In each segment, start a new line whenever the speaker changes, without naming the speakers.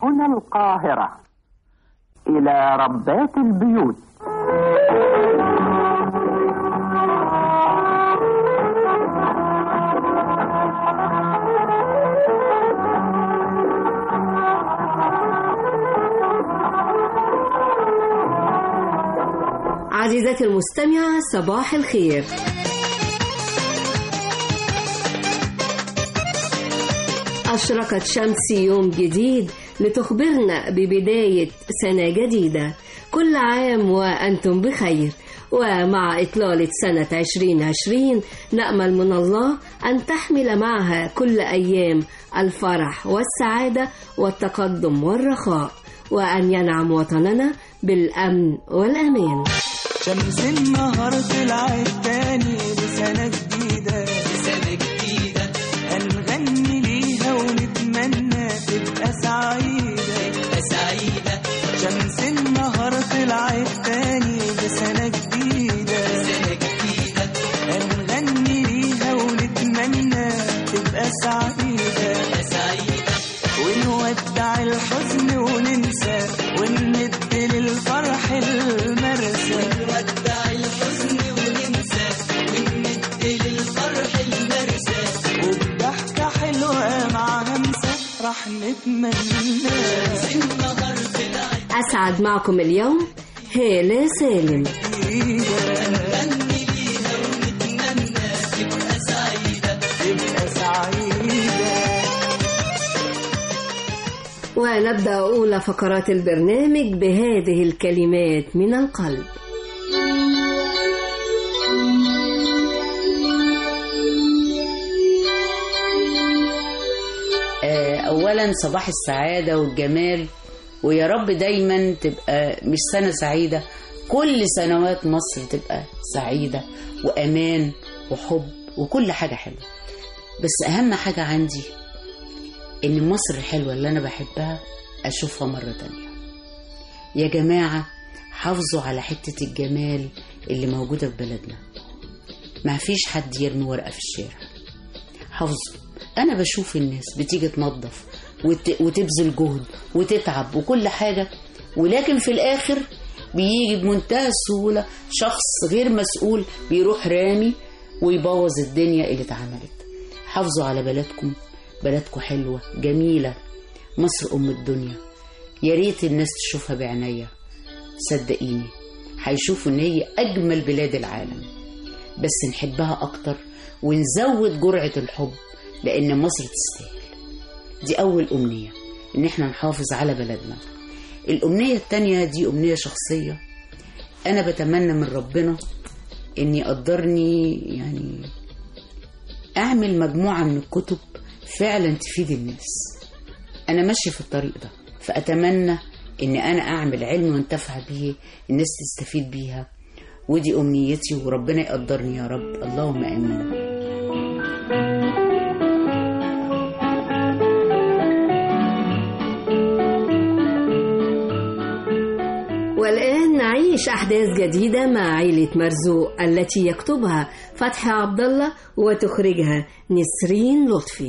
هنا القاهرة إلى ربات البيوت
عزيزتي المستمعة صباح الخير أشرقت شمس يوم جديد لتخبرنا ببداية سنة جديدة كل عام وأنتم بخير ومع إطلالة سنة 2020 نأمل من الله أن تحمل معها كل أيام الفرح والسعادة والتقدم والرخاء وأن ينعم وطننا بالأمن والأمان
شمس النهار طلعت تاني بسنة جديدة بسنة جديدة هنغني ليها ونتمنى تبقى سعيدة تبقى سعيدة شمس النهار طلعت تاني بسنة جديدة بسنة جديدة هنغني ليها ونتمنى تبقى سعيدة تبقى سعيدة ونودع الحزن وننسى ونمد للفرح المرسى ونودع الحزن وننسى ونمد للفرح المرسى وبضحكة حلوة مع همسة راح نتمنى النهار طلعت
أسعد معكم اليوم هالة سالم
نغني ليها ونتمنى تبقى سعيدة تبقى سعيدة
ونبدأ أولى فقرات البرنامج بهذه الكلمات من القلب
آه، اولا صباح السعاده والجمال ويا رب دايما تبقى مش سنه سعيده كل سنوات مصر تبقى سعيده وامان وحب وكل حاجه حلوه بس اهم حاجه عندي ان مصر الحلوه اللي انا بحبها اشوفها مره تانية يا جماعه حافظوا على حته الجمال اللي موجوده في بلدنا ما فيش حد يرمي ورقه في الشارع حافظوا انا بشوف الناس بتيجي تنظف وت... وتبذل جهد وتتعب وكل حاجه ولكن في الاخر بيجي بمنتهى السهوله شخص غير مسؤول بيروح رامي ويبوظ الدنيا اللي اتعملت حافظوا على بلدكم بلدكم حلوه جميله مصر ام الدنيا يا ريت الناس تشوفها بعناية صدقيني هيشوفوا ان هي اجمل بلاد العالم بس نحبها اكتر ونزود جرعة الحب لان مصر تستاهل دي اول امنية ان احنا نحافظ على بلدنا الامنية التانية دي امنية شخصية انا بتمنى من ربنا ان يقدرني يعني اعمل مجموعة من الكتب فعلا تفيد الناس انا ماشية في الطريق ده فاتمنى ان انا اعمل علم وانتفع به الناس تستفيد بيها ودي امنيتي وربنا يقدرني يا رب اللهم امين
والآن نعيش أحداث جديدة مع عيلة مرزوق التي يكتبها فتحي عبد الله وتخرجها نسرين لطفي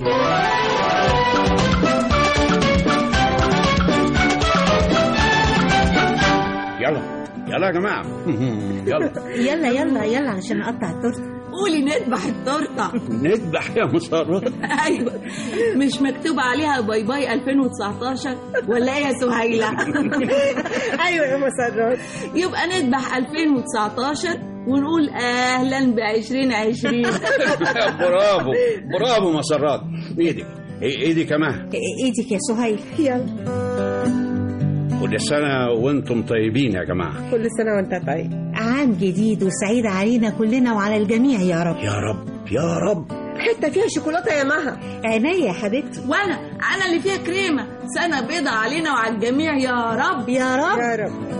يلا يلا يا جماعة يلا
يلا يلا يلا عشان اقطع التورته
قولي نذبح التورته
نذبح يا مسرات
ايوه مش مكتوب عليها باي باي 2019 ولا ايه يا سهيله
ايوه يا مسرات
يبقى نذبح 2019 ونقول اهلا ب 2020
برافو برافو مسرات ايدك ايدي كمان
ايدك يا سهيل يلا
كل سنة وانتم طيبين يا جماعة
كل سنه وانت طيب عام جديد وسعيد علينا كلنا وعلى الجميع يا رب
يا رب يا رب
حته فيها شوكولاته يا مها عينيا يا حبيبتي
وانا انا اللي فيها كريمه سنه بيضة علينا وعلى الجميع يا رب
يا رب يا رب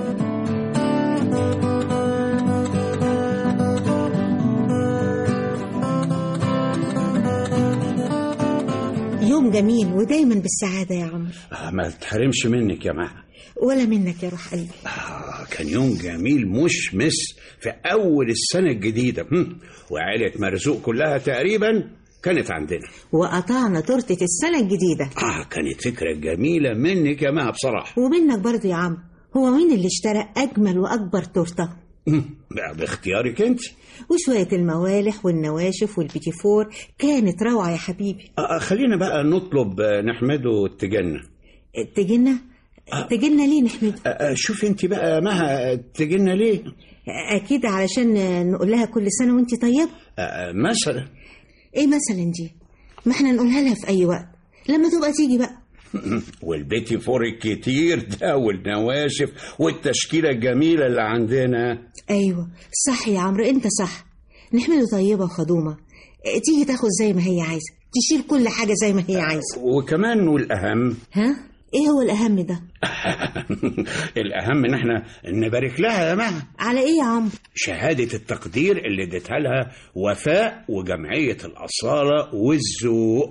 يوم جميل ودايما بالسعادة يا عمرو
آه، ما تحرمش منك يا مها
ولا منك يا روح قلبي
آه، كان يوم جميل مش مس في أول السنة الجديدة هم، وعائلة مرزوق كلها تقريبا كانت عندنا
وقطعنا تورتة السنة الجديدة
آه كانت فكرة جميلة منك يا مها بصراحة
ومنك برضه يا عم هو مين اللي اشترى أجمل وأكبر تورتة
بقى باختيارك أنت
وشوية الموالح والنواشف والبيتي فور كانت روعة يا حبيبي
آه خلينا بقى نطلب آه، نحمده التجنة
تجينا تجينا ليه نحمده
آه، آه، شوفي أنت بقى يا مها آه، تجنة ليه
أكيد علشان نقول لها كل سنة وانت طيبة
آه، آه، مثلا
ايه مثلا دي ما احنا نقولها لها في أي وقت لما تبقى تيجي بقى
والبيتي فور الكتير ده والنواشف والتشكيلة الجميلة اللي عندنا
أيوة صح يا عمرو أنت صح نحمده طيبة وخدومة اه، تيجي تاخد زي ما هي عايزة تشيل كل حاجة زي ما هي عايزة
وكمان والأهم
ها؟ ايه هو الأهم ده؟
الأهم إن احنا نبارك لها يا مها
على ايه يا عمرو؟
شهادة التقدير اللي اديتها لها وفاء وجمعية الأصالة والذوق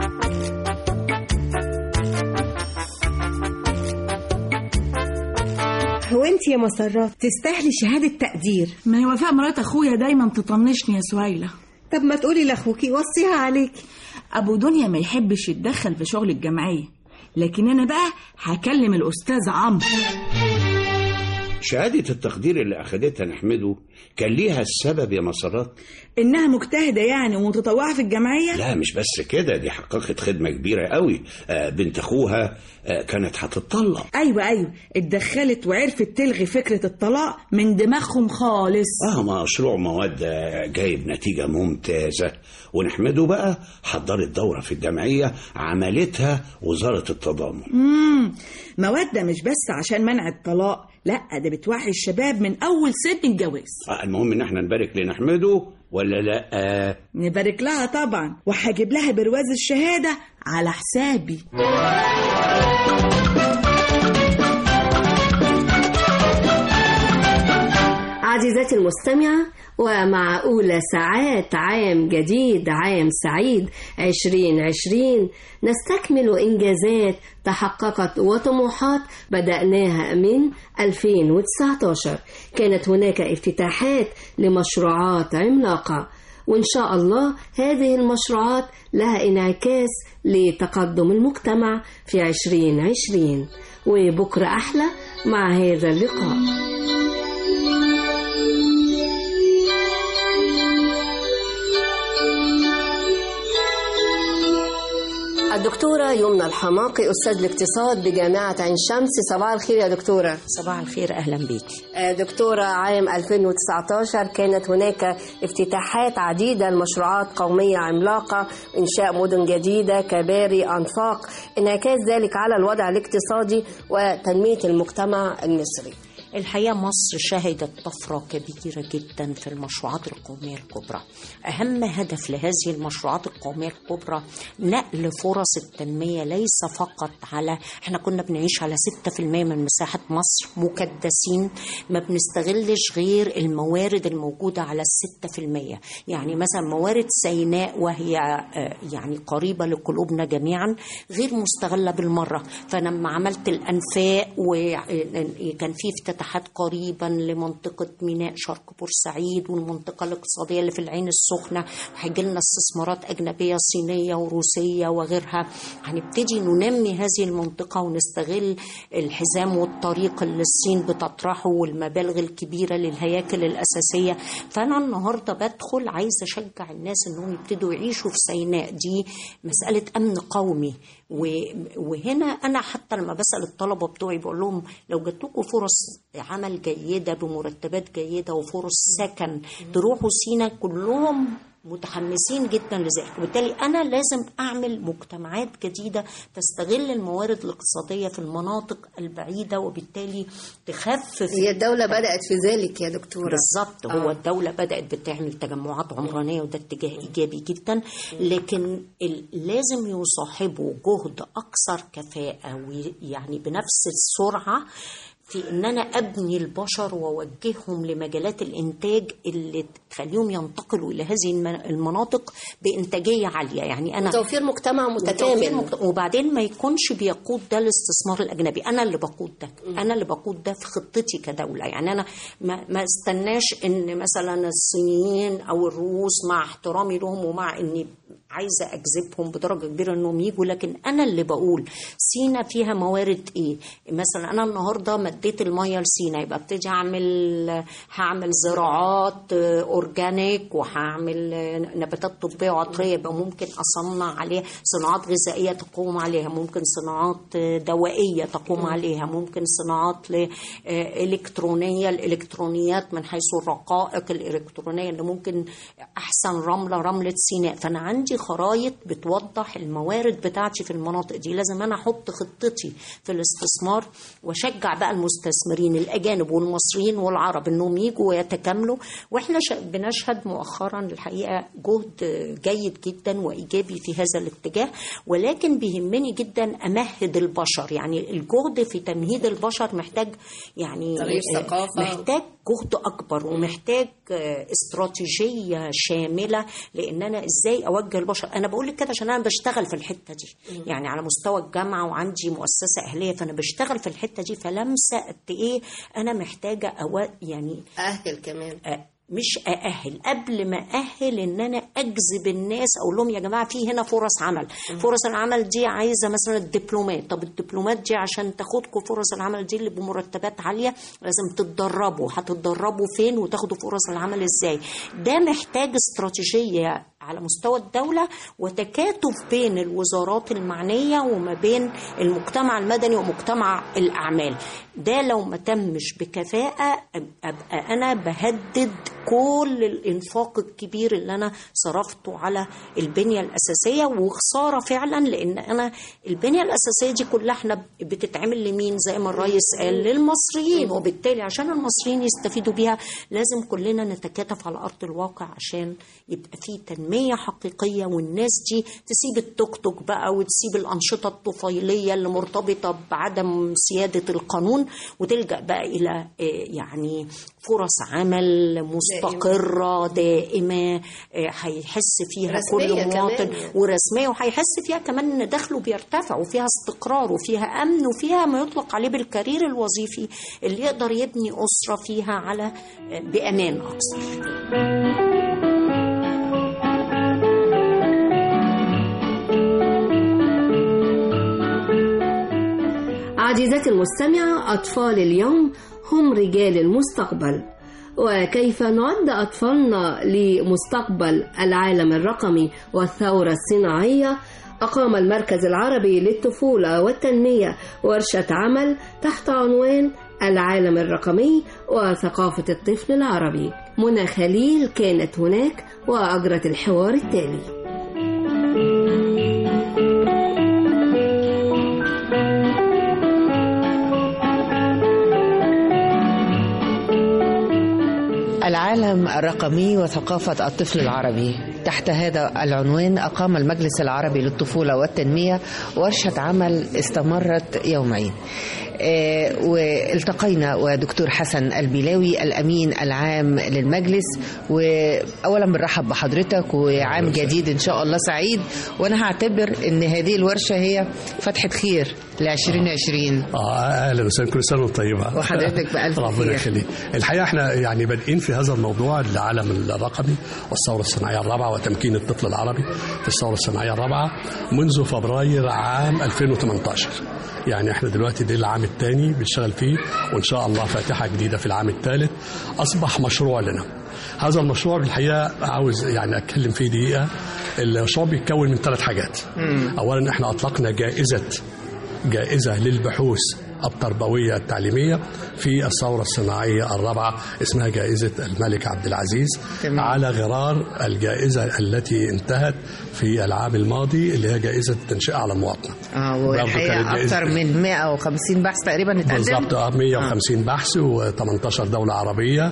هو انت يا مسرات تستاهلي شهادة تقدير
ما هي وفاء مرات اخويا دايما تطنشني يا سهيله
طب ما تقولي لاخوكي وصيها عليكي
ابو دنيا ما يحبش يتدخل في شغل الجمعيه لكن انا بقى هكلم الاستاذ عمرو
شهادة التقدير اللي أخدتها نحمده كان ليها السبب يا مسارات
انها مجتهده يعني ومتطوعه في الجمعيه
لا مش بس كده دي حققت خدمة كبيرة قوي آه، بنت أخوها آه، كانت هتطلق
ايوه ايوه اتدخلت وعرفت تلغي فكره الطلاق من دماغهم خالص
اه مشروع مواد آه، جايب نتيجة ممتازة ونحمده بقى حضرت دورة في الجمعية عملتها وزارة التضامن
امم موده مش بس عشان منع الطلاق لا ده بتوعي الشباب من اول سن الجواز
آه، المهم ان احنا نبارك لنحمده ولا لا آه
نبارك لها طبعا وهجيب لها برواز الشهاده على حسابي
عزيزتي المستمعة ومع أولى ساعات عام جديد عام سعيد 2020 نستكمل إنجازات تحققت وطموحات بدأناها من 2019 كانت هناك افتتاحات لمشروعات عملاقة وإن شاء الله هذه المشروعات لها انعكاس لتقدم المجتمع في 2020 وبكرة أحلى مع هذا اللقاء الدكتورة يمنى الحماقي أستاذ الاقتصاد بجامعة عين شمس صباح الخير يا دكتورة
صباح الخير اهلا بيكي
آه، دكتورة عام 2019 كانت هناك افتتاحات عديدة لمشروعات قومية عملاقة إنشاء مدن جديدة كباري أنفاق انعكاس ذلك على الوضع الاقتصادي وتنمية المجتمع المصري
الحقيقة مصر شهدت طفرة كبيرة جدا في المشروعات القومية الكبرى أهم هدف لهذه المشروعات القومية الكبرى نقل فرص التنمية ليس فقط على احنا كنا بنعيش على 6% من مساحة مصر مكدسين ما بنستغلش غير الموارد الموجودة على الستة في المية يعني مثلا موارد سيناء وهي آه، يعني قريبة لقلوبنا جميعا غير مستغلة بالمرة فلما عملت الأنفاق وكان في افتتاحات قريبا لمنطقة ميناء شرق بورسعيد والمنطقة الاقتصادية اللي في العين السخنة وهيجي لنا استثمارات أجنبية صينية وروسية وغيرها هنبتدي ننمي هذه المنطقة ونستغل الحزام والطريق اللي الصين بتطرحه والمبالغ الكبيرة للهياكل الأساسية فأنا النهاردة بدخل عايزة أشجع الناس إنهم يبتدوا يعيشوا في سيناء دي مسألة أمن قومي و- وهنا أنا حتى لما بسأل الطلبة بتوعي بقول لهم لو جات لكم فرص عمل جيدة بمرتبات جيدة وفرص سكن تروحوا سينا كلهم متحمسين جدا لذلك وبالتالي انا لازم اعمل مجتمعات جديده تستغل الموارد الاقتصاديه في المناطق البعيده وبالتالي تخفف
هي الدولة بدأت في ذلك يا دكتورة
بالظبط هو الدولة بدأت بتعمل تجمعات عمرانية وده اتجاه إيجابي جدا لكن ال- لازم يصاحبه جهد أكثر كفاءة ويعني بنفس السرعة في ان انا ابني البشر واوجههم لمجالات الانتاج اللي تخليهم ينتقلوا الى هذه الم- المناطق بانتاجيه عاليه يعني انا
توفير مجتمع
وتوفير
متكامل
مجت- وبعدين ما يكونش بيقود ده الاستثمار الاجنبي انا اللي بقود ده انا اللي بقود ده في خطتي كدوله يعني انا ما, ما استناش ان مثلا الصينيين او الروس مع احترامي لهم ومع اني عايزه اجذبهم بدرجه كبيره انهم يجوا لكن انا اللي بقول سينا فيها موارد ايه مثلا انا النهارده مديت الميه لسينا يبقى ابتدي اعمل هعمل زراعات آه، اورجانيك وهعمل آه، نباتات طبيه وعطريه يبقى ممكن اصنع عليها صناعات غذائيه تقوم عليها ممكن صناعات آه، دوائيه تقوم عليها ممكن صناعات ل- آه، الكترونيه الالكترونيات من حيث الرقائق الالكترونيه اللي ممكن احسن رمله رمله سيناء فانا عندي خرايط بتوضح الموارد بتاعتي في المناطق دي لازم انا احط خطتي في الاستثمار واشجع بقى المستثمرين الاجانب والمصريين والعرب انهم يجوا ويتكاملوا واحنا ش- بنشهد مؤخرا الحقيقه جهد جيد جدا وايجابي في هذا الاتجاه ولكن بيهمني جدا امهد البشر يعني الجهد في تمهيد البشر محتاج يعني
تغيير
آه،
ثقافة.
محتاج جهد اكبر ومحتاج آه، استراتيجيه شامله لان انا ازاي اوجه البشر انا بقول لك كده عشان انا بشتغل في الحته دي يعني على مستوى الجامعه وعندي مؤسسه اهليه فانا بشتغل في الحته دي فلمسه قد ايه انا محتاجه أو يعني
اهل كمان
أ- مش أأهل قبل ما أأهل إن أنا أجذب الناس أقول لهم يا جماعة في هنا فرص عمل فرص العمل دي عايزة مثلا الدبلومات طب الدبلومات دي عشان تاخدكم فرص العمل دي اللي بمرتبات عالية لازم تتدربوا هتتدربوا فين وتاخدوا فرص العمل إزاي ده محتاج استراتيجية على مستوى الدولة وتكاتف بين الوزارات المعنية وما بين المجتمع المدني ومجتمع الأعمال ده لو ما تمش بكفاءة أبقى أنا بهدد كل الإنفاق الكبير اللي أنا صرفته على البنية الأساسية وخسارة فعلا لأن أنا البنية الأساسية دي كلها احنا بتتعمل لمين زي ما الرئيس قال للمصريين وبالتالي عشان المصريين يستفيدوا بيها لازم كلنا نتكاتف على أرض الواقع عشان يبقى في تنمية حقيقية والناس دي تسيب التوك توك بقى وتسيب الأنشطة الطفيلية اللي مرتبطة بعدم سيادة القانون وتلجأ بقى إلى آه، يعني فرص عمل مستقرة دائمة آه، هيحس فيها كل
رسمية كمان
مواطن
يعني.
ورسمية وهيحس فيها كمان ان دخله بيرتفع وفيها استقرار وفيها امن وفيها ما يطلق عليه بالكارير الوظيفي اللي يقدر يبني اسره فيها على بامان اكثر
عزيزتي المستمعة أطفال اليوم هم رجال المستقبل وكيف نعد أطفالنا لمستقبل العالم الرقمي والثورة الصناعية أقام المركز العربي للطفولة والتنمية ورشة عمل تحت عنوان العالم الرقمي وثقافة الطفل العربي منى خليل كانت هناك وأجرت الحوار التالي
العالم الرقمي وثقافة الطفل العربي تحت هذا العنوان أقام المجلس العربي للطفولة والتنمية ورشة عمل استمرت يومين آه، والتقينا ودكتور حسن البلاوي الأمين العام للمجلس وأولا بنرحب بحضرتك وعام جديد إن شاء الله سعيد وأنا هعتبر إن هذه الورشة هي فتحة خير ل 2020
اه اهلا وسهلا كل سنه وانت طيبه
وحضرتك بألف
ربنا
خير.
يخليك الحقيقه احنا يعني بادئين في هذا الموضوع العالم الرقمي والثوره الصناعيه الرابعه وتمكين الطفل العربي في الثوره الصناعيه الرابعه منذ فبراير عام 2018 يعني احنا دلوقتي ده العام الثاني بنشتغل فيه وان شاء الله فاتحه جديده في العام الثالث اصبح مشروع لنا هذا المشروع بالحقيقه عاوز يعني اتكلم فيه دقيقه المشروع بيتكون من ثلاث حاجات اولا احنا اطلقنا جائزه جائزة للبحوث التربوية التعليمية في الثورة الصناعية الرابعة اسمها جائزة الملك عبد العزيز
تمام.
على غرار الجائزة التي انتهت في العام الماضي اللي هي جائزة التنشئة على المواطنة
اه
برضه
والحقيقة
كانت جائزة-
أكثر من 150 بحث تقريبا اتقدم
بالظبط آه، 150 بحث و18 دولة عربية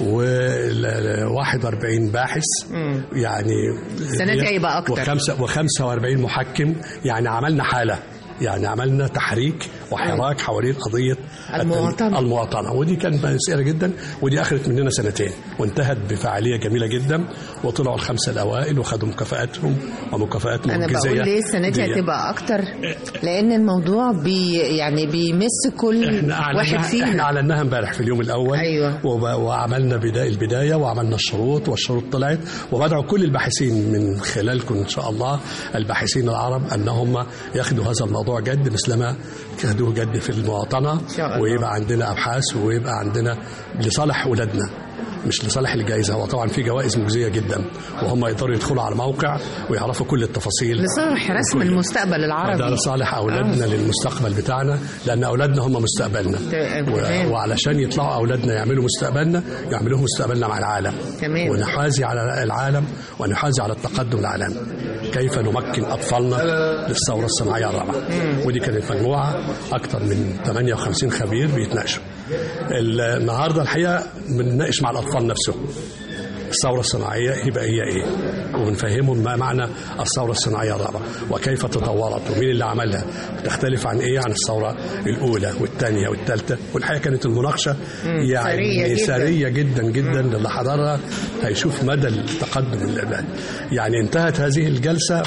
و41 باحث يعني
السنة دي هيبقى أكتر.
وخمسة و45 محكم يعني عملنا حالة يعني عملنا تحريك وحراك حوالين قضيه
المواطنة.
المواطنه ودي كانت مسألة جدا ودي اخذت مننا سنتين وانتهت بفعاليه جميله جدا وطلعوا الخمسه الاوائل وخدوا مكافآتهم ومكافآت
انا
معجزيه
بقول ليه السنه دي
دي-
هتبقى اكتر لان الموضوع بي يعني بيمس كل
احنا
واحد
اعلناها احنا
فينا
اعلناها امبارح في اليوم الاول
أيوة.
وب- وعملنا بدايه البدايه وعملنا الشروط والشروط طلعت وبدعو كل الباحثين من خلالكم ان شاء الله الباحثين العرب ان هم ياخذوا هذا الموضوع جد مثلما ياخذوه جد في المواطنه
شاء الله.
ويبقى عندنا ابحاث ويبقى عندنا لصالح اولادنا مش لصالح الجائزه هو طبعا في جوائز مجزيه جدا وهم يقدروا يدخلوا على الموقع ويعرفوا كل التفاصيل
لصالح رسم المستقبل
ده
العربي
لصالح اولادنا للمستقبل بتاعنا لان اولادنا هم مستقبلنا
تمام.
و- وعلشان يطلعوا اولادنا يعملوا مستقبلنا يعملوه مستقبلنا مع العالم
تمام.
ونحازي على العالم ونحازي على التقدم العالمي كيف نمكن اطفالنا للثوره الصناعيه الرابعه ودي كانت مجموعه اكثر من 58 خبير بيتناقشوا النهارده الحقيقه بنناقش مع الاطفال نفسهم الثورة الصناعية يبقى هي إيه وبنفهمهم ما معنى الثورة الصناعية الرابعة وكيف تطورت ومين اللي عملها تختلف عن إيه عن الثورة الأولى والثانية والثالثة والحقيقة كانت المناقشة
سرية
يعني
جداً.
سرية جدا جدا للي حضرها هيشوف مدى التقدم اللي يعني انتهت هذه الجلسة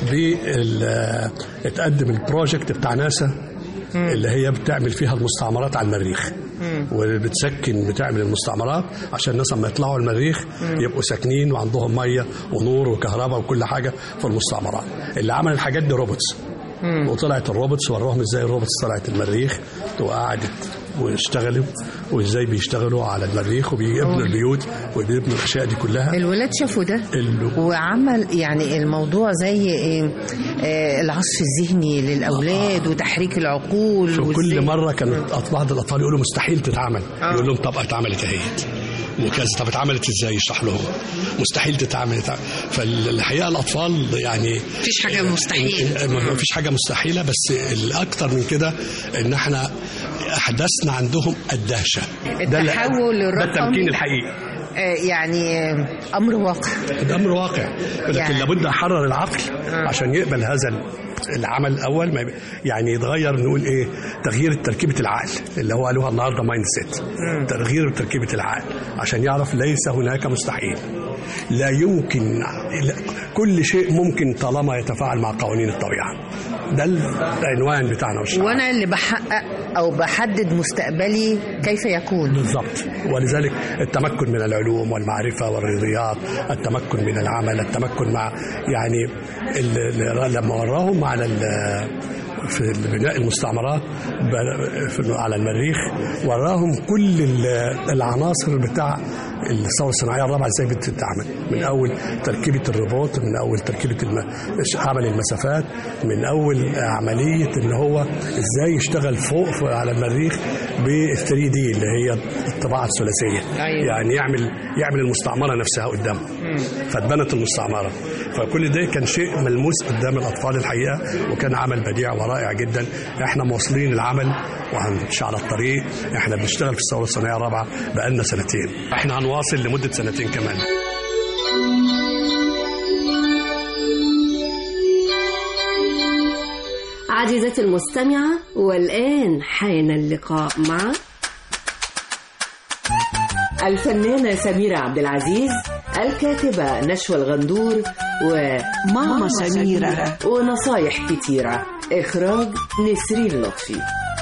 بال اتقدم البروجكت بتاع ناسا اللي هي بتعمل فيها المستعمرات على المريخ وبتسكن بتعمل المستعمرات عشان الناس لما يطلعوا المريخ يبقوا ساكنين وعندهم ميه ونور وكهرباء وكل حاجه في المستعمرات اللي عمل الحاجات دي روبوتس وطلعت الروبوتس وراهم ازاي الروبوتس طلعت المريخ وقعدت واشتغلوا وازاي بيشتغلوا على المريخ وبيبنوا البيوت وبيبنوا الاشياء دي كلها
الولاد شافوا ده
ال-
وعمل يعني الموضوع زي إيه آه، العصف الذهني للاولاد وتحريك العقول
في
وإزاي-
كل مره كانت أط- بعض الاطفال يقولوا مستحيل تتعمل
آه.
يقول لهم طب اتعملت اهيت وكذا طب اتعملت ازاي يشرح لهم مستحيل تتعمل تتعمل. فالحقيقه الاطفال يعني
مفيش حاجة مستحيلة.
ما فيش حاجه مستحيله بس الاكثر من كده ان احنا احدثنا عندهم الدهشه ده اللي-
التحول
ده
الرقمي.
التمكين الحقيقي
آه، يعني آه، امر واقع
ده امر واقع لكن
يعني-
لابد احرر العقل عشان يقبل هذا العمل الاول ما يبقى- يعني يتغير نقول ايه تغيير تركيبه العقل اللي هو قالوها النهارده مايند سيت تغيير تركيبه العقل عشان يعرف ليس هناك مستحيل لا يمكن لا كل شيء ممكن طالما يتفاعل مع قوانين الطبيعه ده العنوان بتاعنا والشعار
وانا اللي بحقق او بحدد مستقبلي كيف يكون
بالضبط ولذلك التمكن من العلوم والمعرفة والرياضيات التمكن من العمل التمكن مع يعني ال- ال- لما وراهم على ال- في بناء المستعمرات ب- في- على المريخ وراهم كل ال- العناصر بتاع الثوره الصناعيه الرابعه ازاي بتتعمل من اول تركيبه الروبوت من اول تركيبه الم... عمل المسافات من اول عمليه ان هو ازاي يشتغل فوق في- على المريخ ب 3 دي اللي هي الطباعه الثلاثيه
أيوة.
يعني يعمل يعمل المستعمره نفسها قدامه فاتبنت المستعمره فكل ده كان شيء ملموس قدام الاطفال الحقيقه وكان عمل بديع ورائع جدا احنا مواصلين العمل وهنمشي على الطريق احنا بنشتغل في الثوره الصناعيه الرابعه بقالنا سنتين احنا هنواصل لمده سنتين كمان
عزيزتي المستمعة والآن حان اللقاء مع
الفنانة سميرة عبد العزيز الكاتبة نشوى الغندور وماما
سميرة.
ونصايح كتيرة إخراج نسرين لطفي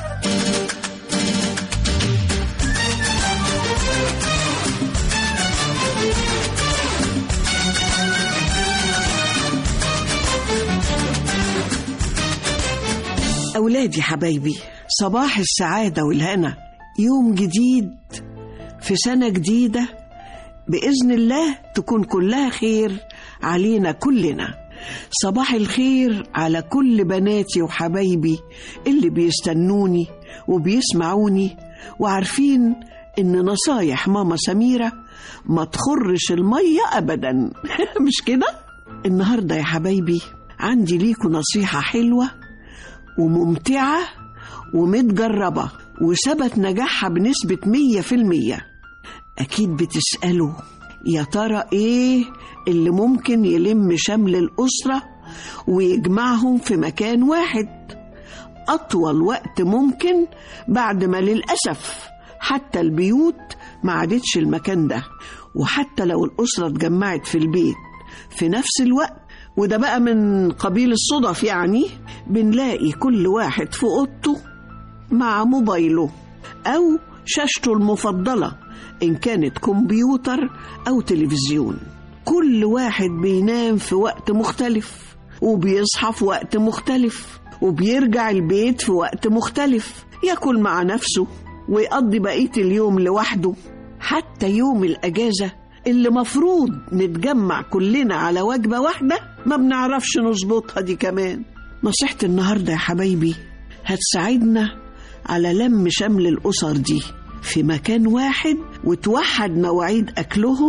أولادي حبايبي صباح السعادة والهنا يوم جديد في سنة جديدة بإذن الله تكون كلها خير علينا كلنا صباح الخير على كل بناتي وحبايبي اللي بيستنوني وبيسمعوني وعارفين إن نصايح ماما سميرة ما تخرش المية أبدا مش كده؟ النهاردة يا حبايبي عندي ليكوا نصيحة حلوة وممتعة ومتجربة وثبت نجاحها بنسبة مية في المية أكيد بتسألوا يا ترى إيه اللي ممكن يلم شمل الأسرة ويجمعهم في مكان واحد لأطول وقت ممكن بعد ما للأسف حتى البيوت ما عادتش المكان ده وحتى لو الأسرة اتجمعت في البيت في نفس الوقت وده بقى من قبيل الصدف يعني بنلاقي كل واحد في أوضته مع موبايله أو شاشته المفضلة إن كانت كمبيوتر أو تلفزيون كل واحد بينام في وقت مختلف وبيصحى في وقت مختلف وبيرجع البيت في وقت مختلف ياكل مع نفسه ويقضي بقية اليوم لوحده حتى يوم الأجازة اللي مفروض نتجمع كلنا على وجبة واحدة ما بنعرفش نظبطها دي كمان نصيحة النهاردة يا حبايبي هتساعدنا على لم شمل الأسر دي في مكان واحد وتوحد مواعيد أكلهم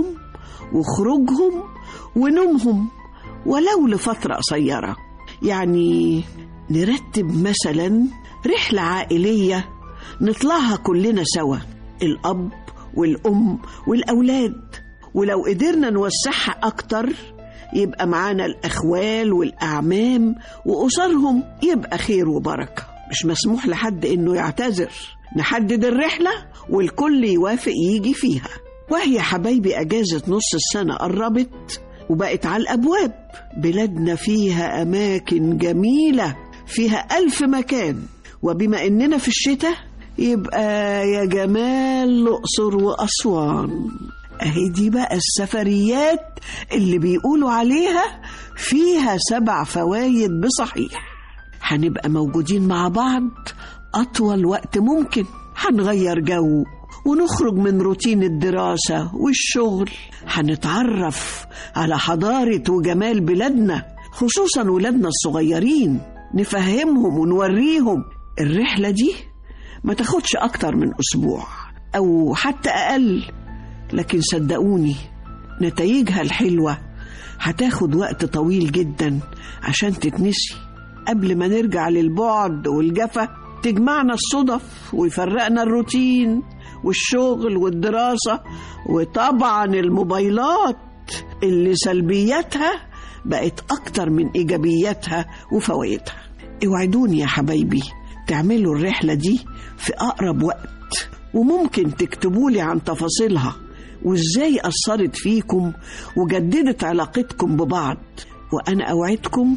وخروجهم ونومهم ولو لفترة قصيرة يعني نرتب مثلا رحلة عائلية نطلعها كلنا سوا الأب والأم والأولاد ولو قدرنا نوسعها أكتر يبقى معانا الأخوال والأعمام وأسرهم يبقى خير وبركة مش مسموح لحد إنه يعتذر نحدد الرحلة والكل يوافق يجي فيها وهي حبايبي أجازة نص السنة قربت وبقت على الأبواب بلادنا فيها أماكن جميلة فيها ألف مكان وبما إننا في الشتاء يبقى يا جمال الأقصر وأسوان أهي دي بقى السفريات اللي بيقولوا عليها فيها سبع فوايد بصحيح هنبقى موجودين مع بعض أطول وقت ممكن هنغير جو ونخرج من روتين الدراسة والشغل هنتعرف على حضارة وجمال بلادنا خصوصا ولادنا الصغيرين نفهمهم ونوريهم الرحلة دي ما تاخدش أكتر من أسبوع أو حتى أقل لكن صدقوني نتائجها الحلوة هتاخد وقت طويل جدا عشان تتنسي قبل ما نرجع للبعد والجفا تجمعنا الصدف ويفرقنا الروتين والشغل والدراسة وطبعا الموبايلات اللي سلبياتها بقت أكتر من إيجابياتها وفوائدها اوعدوني يا حبايبي تعملوا الرحلة دي في أقرب وقت وممكن تكتبولي عن تفاصيلها وإزاي أثرت فيكم وجددت علاقتكم ببعض وأنا أوعدكم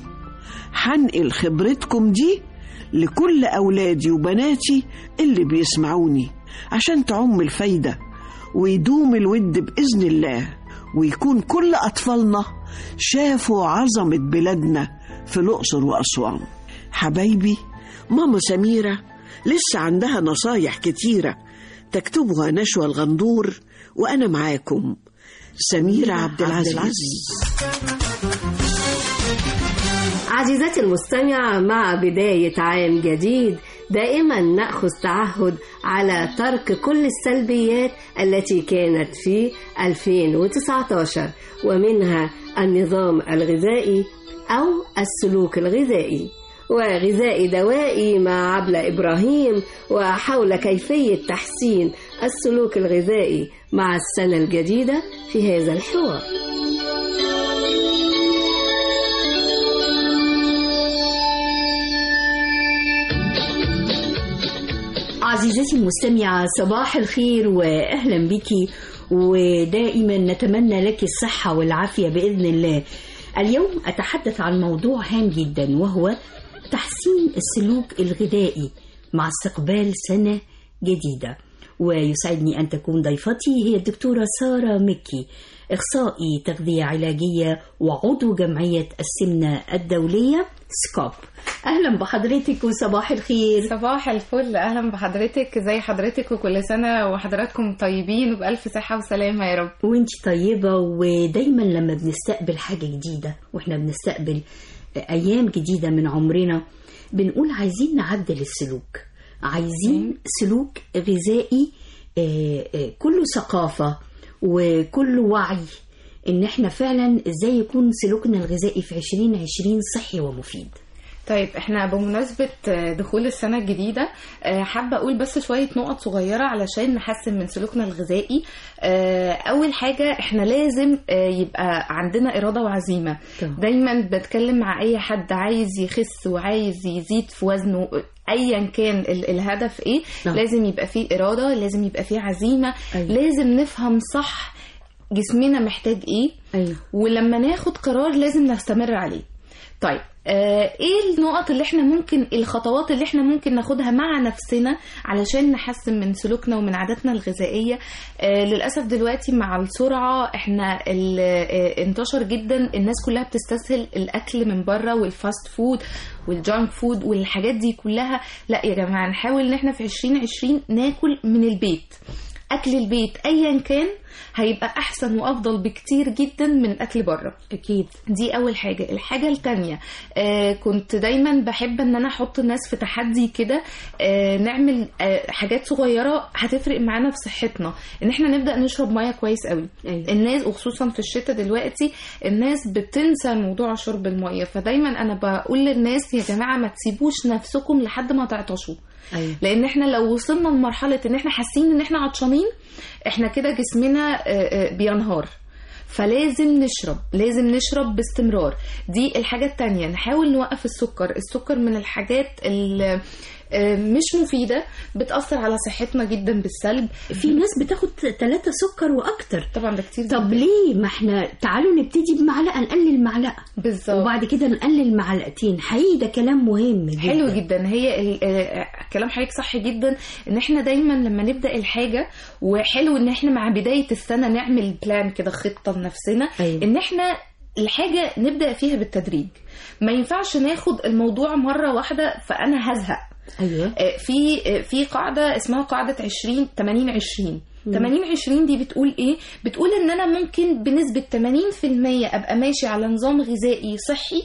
هنقل خبرتكم دي لكل أولادي وبناتي اللي بيسمعوني عشان تعم الفايدة ويدوم الود بإذن الله ويكون كل أطفالنا شافوا عظمة بلادنا في الأقصر وأسوان حبايبي ماما سميرة لسه عندها نصايح كتيرة تكتبها نشوى الغندور وأنا معاكم سميرة عبد العزيز
عزيزتي المستمعة مع بداية عام جديد دائما نأخذ تعهد على ترك كل السلبيات التي كانت في 2019 ومنها النظام الغذائي أو السلوك الغذائي وغذائي دوائي مع عبلة إبراهيم وحول كيفية تحسين السلوك الغذائي مع السنة الجديدة في هذا الحوار
عزيزتي المستمعة صباح الخير وأهلا بك ودائما نتمنى لك الصحة والعافية بإذن الله اليوم أتحدث عن موضوع هام جدا وهو تحسين السلوك الغذائي مع استقبال سنة جديدة ويسعدني أن تكون ضيفتي هي الدكتورة سارة مكي إخصائي تغذية علاجية وعضو جمعية السمنة الدولية سكوب أهلا بحضرتك وصباح الخير
صباح الفل اهلا بحضرتك ازي حضرتك وكل سنه وحضراتكم طيبين وبالف صحه وسلامه يا رب
وانت طيبة ودايما لما بنستقبل حاجة جديدة واحنا بنستقبل أيام جديدة من عمرنا بنقول عايزين نعدل السلوك عايزين سلوك غذائي آه، آه، كله ثقافة وكله وعي ان احنا فعلا ازاي يكون سلوكنا الغذائي في 2020 صحي ومفيد
طيب احنا بمناسبة دخول السنة الجديدة آه، حابة اقول بس شوية نقط صغيرة علشان نحسن من سلوكنا الغذائي آه، اول حاجة احنا لازم آه، يبقى عندنا ارادة وعزيمة دايما بتكلم مع اي حد عايز يخس وعايز يزيد في وزنه ايا كان ال- الهدف ايه
نعم.
لازم يبقى فيه اراده لازم يبقى فيه عزيمه
أيوة.
لازم نفهم صح جسمنا محتاج ايه
أيوة.
ولما ناخد قرار لازم نستمر عليه طيب آه ايه النقط اللي احنا ممكن الخطوات اللي احنا ممكن ناخدها مع نفسنا علشان نحسن من سلوكنا ومن عاداتنا الغذائيه آه للاسف دلوقتي مع السرعه احنا ال- آه انتشر جدا الناس كلها بتستسهل الاكل من بره والفاست فود والجانك فود والحاجات دي كلها لا يا جماعه نحاول ان احنا في 2020 ناكل من البيت اكل البيت ايا كان هيبقى احسن وافضل بكتير جدا من اكل بره
اكيد
دي اول حاجه الحاجه التانية آه كنت دايما بحب ان انا احط الناس في تحدي كده آه نعمل آه حاجات صغيره هتفرق معانا في صحتنا ان احنا نبدا نشرب ميه كويس قوي
أيوة.
الناس وخصوصا في الشتاء دلوقتي الناس بتنسى موضوع شرب الميه فدايما انا بقول للناس يا جماعه ما تسيبوش نفسكم لحد ما تعطشوا
أيوة.
لان احنا لو وصلنا لمرحله ان احنا حاسين ان احنا عطشانين احنا كده جسمنا آه، آه، بينهار فلازم نشرب لازم نشرب باستمرار دي الحاجة التانية نحاول نوقف السكر السكر من الحاجات اللي آه، مش مفيدة بتأثر على صحتنا جدا بالسلب
في ناس بتاخد ثلاثة سكر واكتر
طبعا ده كتير
طب
جداً.
ليه ما احنا تعالوا نبتدي بمعلقه نقلل معلقه
بالظبط
وبعد كده نقلل معلقتين حقيقي ده كلام مهم جدا
حلو جدا هي ال- آه، كلام حضرتك صح جدا ان احنا دايما لما نبدا الحاجه وحلو ان احنا مع بدايه السنه نعمل بلان كده خطه لنفسنا
أيوة.
ان احنا الحاجه نبدا فيها بالتدريج ما ينفعش ناخد الموضوع مره واحده فانا هزهق
ايوه
آه، في آه، في قاعده اسمها قاعده 20 80 20 80 20 دي بتقول ايه بتقول ان انا ممكن بنسبه 80% ابقى ماشي على نظام غذائي صحي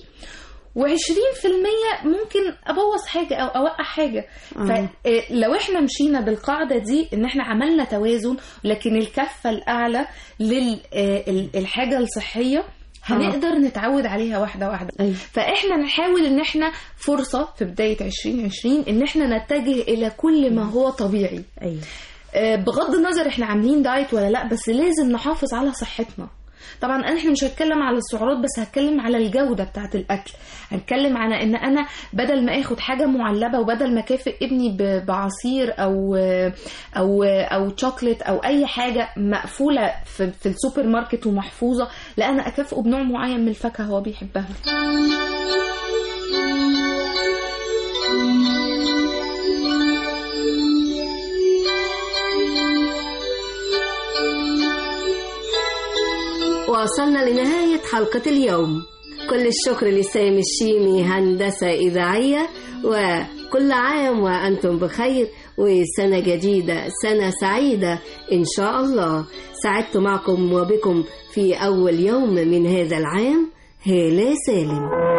و20% ممكن ابوظ حاجه او اوقع حاجه
آه.
فلو احنا مشينا بالقاعده دي ان احنا عملنا توازن لكن الكفه الاعلى للحاجه الصحيه هنقدر نتعود عليها واحده واحده
أيوة.
فاحنا نحاول ان احنا فرصه في بدايه 2020 ان احنا نتجه الى كل ما هو طبيعي
ايوه
آه، بغض النظر احنا عاملين دايت ولا لا بس لازم نحافظ على صحتنا طبعا انا احنا مش هتكلم على السعرات بس هتكلم على الجوده بتاعه الاكل هنتكلم على ان انا بدل ما اخد حاجه معلبه وبدل ما اكافئ ابني ب- بعصير او او او شوكليت او اي حاجه مقفوله في, في السوبر ماركت ومحفوظه لا انا اكافئه بنوع معين من الفاكهه هو بيحبها
وصلنا لنهاية حلقة اليوم كل الشكر لسامي الشيمي هندسة إذاعية وكل عام وأنتم بخير وسنة جديدة سنة سعيدة إن شاء الله سعدت معكم وبكم في أول يوم من هذا العام هالة سالم